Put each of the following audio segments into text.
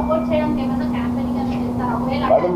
Support చేయడానికి ఏమైనా campaigning అనేది చేస్తారా ఒకవేళ మేడం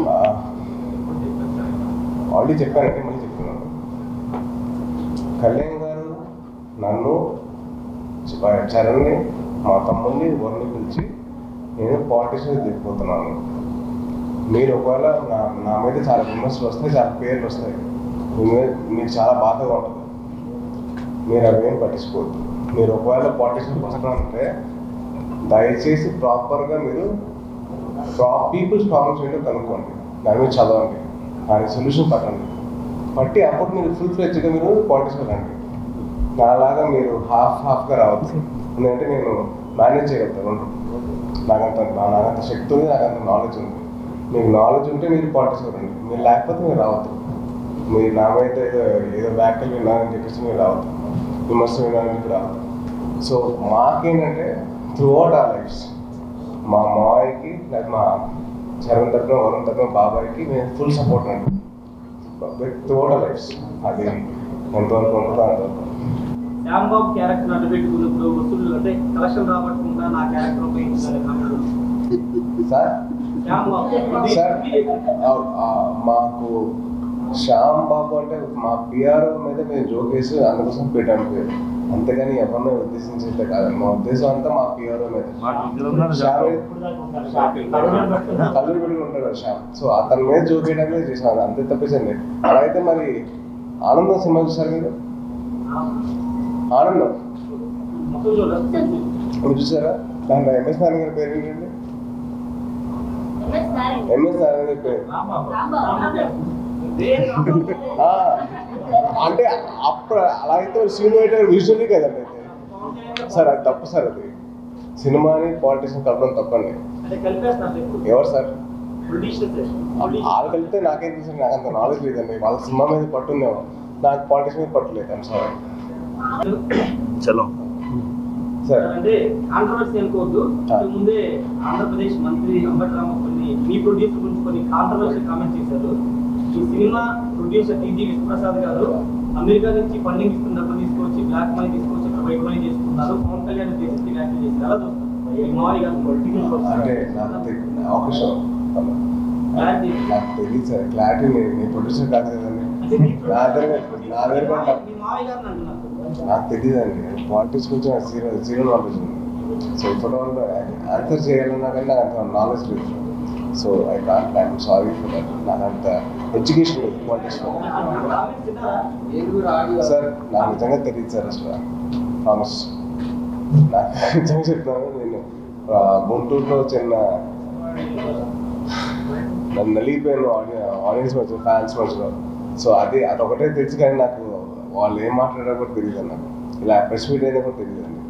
ఆల్రెడీ చెప్పానంటే మళ్ళీ చెప్తున్నాను కళ్యాణ్ గారు నన్ను చ- చరణ్ని మా తమ్ముడిని ఎవరిని పిలిచి నేను పాలిటిషియన్ దిగిపోతున్నాను మీరు ఒకవేళ నా నా మీద చాలా విమర్శలు వస్తాయి చాలా పేర్లు వస్తాయి మీ మీద మీకు చాలా బాధగా ఉంటుంది మీరు అవేం పట్టించుకోవద్దు మీరు ఒకవేళ పాలిటిషియన్ వస్తానంటే దయచేసి ప్రాపర్గా మీరు పీపుల్స్ ప్రాబ్లమ్స్ ఏంటో కనుక్కోండి దాని మీద చదవండి దానికి సొల్యూషన్ పట్టండి పట్టి అప్పుడు మీరు ఫుల్ ఫ్లెడ్జ్గా మీరు పాలిటిక్స్ రండి నాలాగా మీరు హాఫ్ హాఫ్గా రావద్దు ఎందుకంటే నేను మేనేజ్ చేయగలుగుతాను రెండు. నాకంత నా- నాకంత శక్తి ఉంది నాకంత నాలెడ్జ్ ఉంది మీకు నాలెడ్జ్ ఉంటే మీరు పాలిటిక్స్ రండి మీరు లేకపోతే మీరు రావద్దు మీరు నా మీద ఏదో ఏదో వ్యాఖ్యలు విన్నారని చెప్పేసి మీరు రావద్దు విమర్శలు విన్నారని చెప్పి రావద్దు సో మాకేంటంటే త్రూ అవుట్ ఆర్ లైఫ్స్ మా మావయ్యకి లేక మా చరణ్ తరపున వరుణ్ తరపున బాబాయ్కి మేము ఫుల్ సపోర్ట్ అండి with throughout our lives అది ఎంతవరకు ఉంటుందో అంతవరకు శ్యామ్ బాబు క్యారెక్టర్ అడ్డు పెట్టుకుని ఇప్పుడు వసూలు అంటే కలెక్షన్ రాబట్టకుండా నా క్యారెక్టర్ ఉపయోగించాలి అన్నాడు సార్ శ్యామ్ బాబు సార్ ఆ, ఆ, మాకు శ్యామ్ బాబు అంటే మా పిఆర్ మీద మేము జోకేసి అందుకోసం పెట్టాము పేరు అంతేగాని ఎవరిని ఉద్దేశించే కాదు మా ఉద్దేశం అంతా మా పిఆర్ మీద శ్యామ్ కళ్ళు పెట్టుకుని ఉంటాడు కదా శ్యామ్ సో అతని మీద జోకేయడమే చేసాను అంతే తప్పేసండి అలా అయితే మరి ఆనందం సినిమా చూసారు మీరు ఆనందం మీరు చూసారా దాంట్లో ఎంఎస్ నారాయణ గారి పేరు ఏంటండి ఎంఎస్ నారాయణ ఎంఎస్ నారాయణ గారి పేరు ఆ, అంటే అప్పుడు అలా అయితే సీన్ వెయిటర్ విజువల్లీ కదండి అయితే సార్ అది తప్పు సార్ అది సినిమాని పాలిటిక్స్ కలపడం తప్పండి అంటే కలిపేస్తారు ఎవరు సార్ పొలిటీషియన్స్ వాళ్ళు కలిపితే నాకేం తెలుసు నాకు అంత నాలెడ్జ్ లేదండి వాళ్ళ సినిమా మీద పట్టుందేమో నాకు పాలిటిక్స్ మీద పట్టలేదు ఐమ్ సారీ చలో సార్ అంటే కాంట్రవర్సీ అనుకోవద్దు ఇంతకు ముందే ఆంధ్రప్రదేశ్ మంత్రి అంబటి రామ కొన్ని మీ ప్రొడ్యూసర్ గురించి కొన్ని కాంట్రవర్షియల్ కామెంట్ చేశారు ఈ సినిమా ప్రొడ్యూసర్ టీజీ విశ్వప్రసాద్ గారు అమెరికా నుంచి ఫండింగ్ ఇస్తున్న డబ్బులు తీసుకొచ్చి బ్లాక్ మనీ తీసుకొచ్చి ఇక్కడ వైట్ మనీ చేసుకున్నారు పవన్ కళ్యాణ్ దేశస్థి వ్యాఖ్యలు చేశారు ఎలా చూస్తారు ఈ మామూలు గారు పొలిటికల్ అంటే నాకు తెలి- ఒక నిమిషం. నాకు నాకు తెలియదు సార్ క్లారిటీ నేను నేను ప్రొడ్యూసర్ కాదు కదండి నా దగ్గర నా దగ్గర కూడా నాకు- మీ మామయ్య గారిని అంటున్నారు నాకు తెలియదు అండి పాలిటిక్స్ గురించి నాకు జీరో జీరో నాలెడ్జ్ ఉంది సో ఇప్పుడు ఆన్సర్ చేయాలన్నా కానీ నాకు అంత నాలెడ్జ్ లేదు so I can't I'm sorry for that నాకు అంత ఎడ్యుకేషన్ లేదు పాలిటిక్స్ కామెంట్స్ విన్నారా? సార్ నాకు నిజంగా తెలియదు సార్ అసలు ప్రామిస్ నాకు నిజంగా చెప్తున్నాను నేను ఆ, గుంటూరులో చిన్న నన్ను నలిగిపోయాను ఆడియన్స్ మధ్య ఫ్యాన్స్ మధ్యలో సో అది అదొకటే తెలుసు కానీ నాకు వాళ్ళు ఏం మాట్లాడారో కూడా తెలియదు నాకు ఇలా ప్రెస్ మీట్ అయినా కూడా తెలియదు